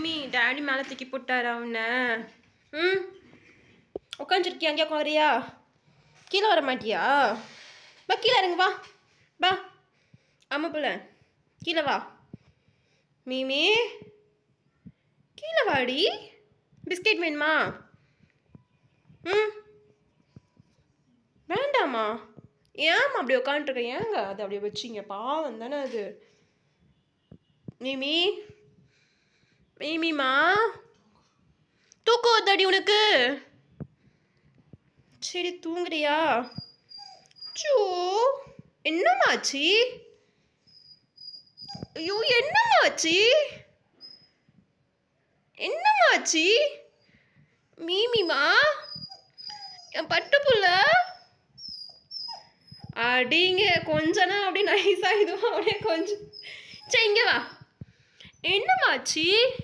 மீமி daddy மேலே தூக்கி போட்டாரா உன்னை ம் உட்காந்துருக்கியா அங்கேயா உட்காரியா கீழே வர மாட்டியா வா கீழே இறங்கு வா வா ஆமாம் பிள்ளை கீழே வா மீமி கீழே வாடி பிஸ்கெட் வேணுமா ம் வேண்டாமா ஏம்மா அப்படி உட்காந்துருக்க ஏங்க அது அப்படியே வச்சிங்க பாவம் தானே அது மீமி மீமிமா தூக்கம் வருதாடி உனக்கு சரி தூங்குறியா சோ என்னமாச்சு ஐயோ என்னமாச்சு என்னமாச்சு மீமிமா என் பட்டு புள்ள அடிங்க கொஞ்சனா அப்படியே நைஸா இதுவும் அப்படியே கொஞ்சம் சரி இங்க வா என்னமாச்சு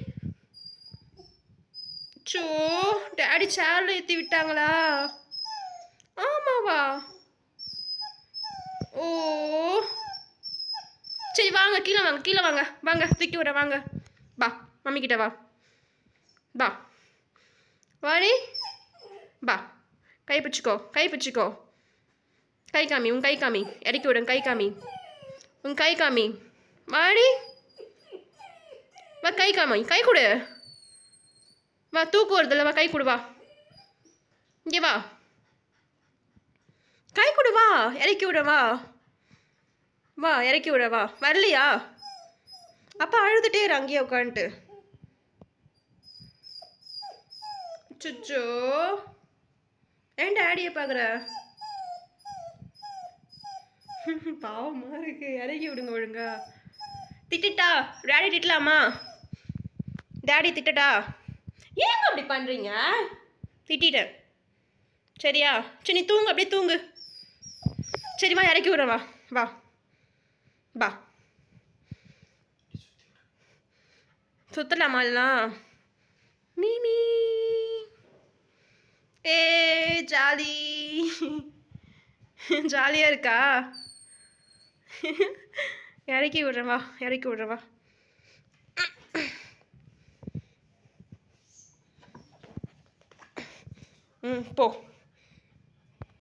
சோ டேடி சேர்ல ஏற்றி விட்டாங்களா ஆமாவா ஓ சரி வாங்க கீழே வாங்க கீழே வாங்க வாங்க தூக்கி விட வாங்க வா மம்மி கிட்ட வா வா வாடி வா கை பிடிச்சிக்கோ கை பிடிச்சிக்கோ கை காமி உன் கை காமி இறக்கி விடு கை காமி உன் கை காமி வாடி வா கை காமி கை கொடு வா தூக்கு வருதுல்ல வா கை கொடு வா இங்கே வா கை கொடு வா இறக்கி விட வா வா இறக்கி விட வா வரலையா அப்பா அழுதுட்டே இரு அங்கேயே உட்காந்துட்டு சுச்சோ ஏன் டேடியை பார்க்குற பாவமா இருக்கு இறக்கி விடுங்க ஒழுங்கா திட்டுட்டா டேடி திட்டலாமா டேடி திட்டட்டா ஏங்க அப்படி பண்ணுறீங்க திட்டிட்டேன் சரியா சரி நீ தூங்கு அப்படியே தூங்கு சரி வா இறக்கி விடுறேன் வா வா வா சுத்தலாமா எல்லாம் மீமி ஏ ஜாலி ஜாலியாக இருக்கா இறக்கி விட்றேன் வா இறக்கி விட்றேன் வா ம் போ